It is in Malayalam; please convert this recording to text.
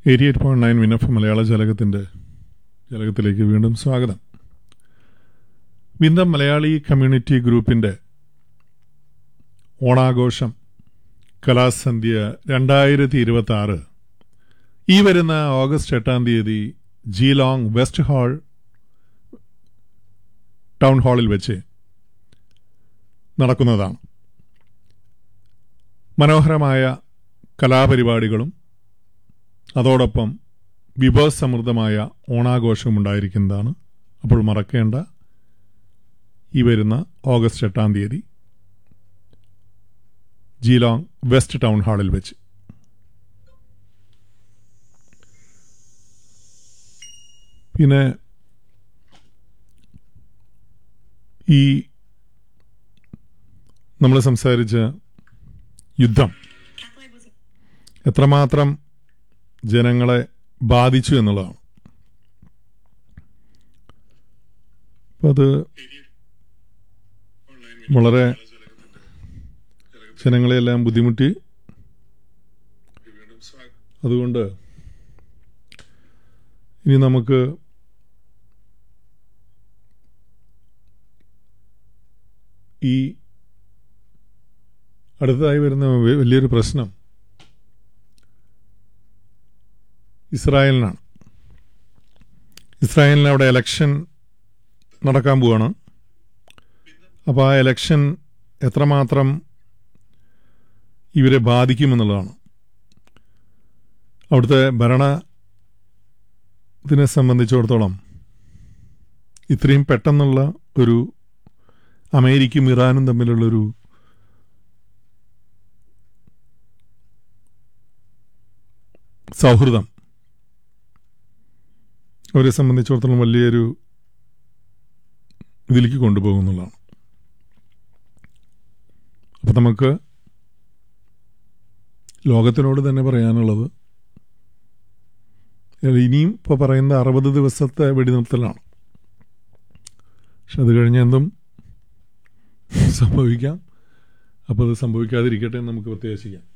എയ്റ്റി എയ്റ്റ് പോയിന്റ് നയൻ വിനഫ് മലയാള ജലകത്തിൻ്റെ ജലകത്തിലേക്ക് വീണ്ടും സ്വാഗതം വിന്തം മലയാളി കമ്മ്യൂണിറ്റി ഗ്രൂപ്പിൻ്റെ ഓണാഘോഷം കലാസന്ധ്യ രണ്ടായിരത്തി ഇരുപത്തി ആറ് ഈ വരുന്ന ഓഗസ്റ്റ് എട്ടാം തീയതി ജീലോങ് വെസ്റ്റ് ഹാൾ ടൗൺ ഹാളിൽ വെച്ച് നടക്കുന്നതാണ് മനോഹരമായ കലാപരിപാടികളും അതോടൊപ്പം വിഭവസമൃദ്ധമായ ഓണാഘോഷവും ഉണ്ടായിരിക്കുന്നതാണ് അപ്പോൾ മറക്കേണ്ട ഈ വരുന്ന ഓഗസ്റ്റ് എട്ടാം തീയതി ജീലോങ് വെസ്റ്റ് ടൗൺ ഹാളിൽ വെച്ച് പിന്നെ ഈ നമ്മൾ സംസാരിച്ച യുദ്ധം എത്രമാത്രം ജനങ്ങളെ ബാധിച്ചു എന്നുള്ളതാണ് അപ്പം അത് വളരെ ജനങ്ങളെയെല്ലാം ബുദ്ധിമുട്ടി അതുകൊണ്ട് ഇനി നമുക്ക് ഈ അടുത്തതായി വരുന്ന വ- വലിയൊരു പ്രശ്നം ഇസ്രായേലിനാണ് ഇസ്രായേലിന് അവിടെ എലക്ഷൻ നടക്കാൻ പോവാണ് അപ്പോൾ ആ എലക്ഷൻ എത്രമാത്രം ഇവരെ ബാധിക്കുമെന്നുള്ളതാണ് അവിടുത്തെ ഭരണത്തിനെ സംബന്ധിച്ചിടത്തോളം ഇത്രയും പെട്ടെന്നുള്ള ഒരു അമേരിക്കയും ഇറാനും തമ്മിലുള്ളൊരു സൗഹൃദം അവരെ സംബന്ധിച്ചിടത്തോളം വലിയൊരു ഇതിലേക്ക് കൊണ്ടുപോകുന്നുള്ളതാണ് അപ്പം നമുക്ക് ലോകത്തിനോട് തന്നെ പറയാനുള്ളത് ഇനിയും ഇപ്പോൾ പറയുന്ന അറുപത് ദിവസത്തെ വെടിനിർത്തലാണ് പക്ഷെ അത് കഴിഞ്ഞ് എന്തും സംഭവിക്കാം അപ്പോൾ അത് സംഭവിക്കാതിരിക്കട്ടെ എന്ന് നമുക്ക് പ്രത്യാശിക്കാം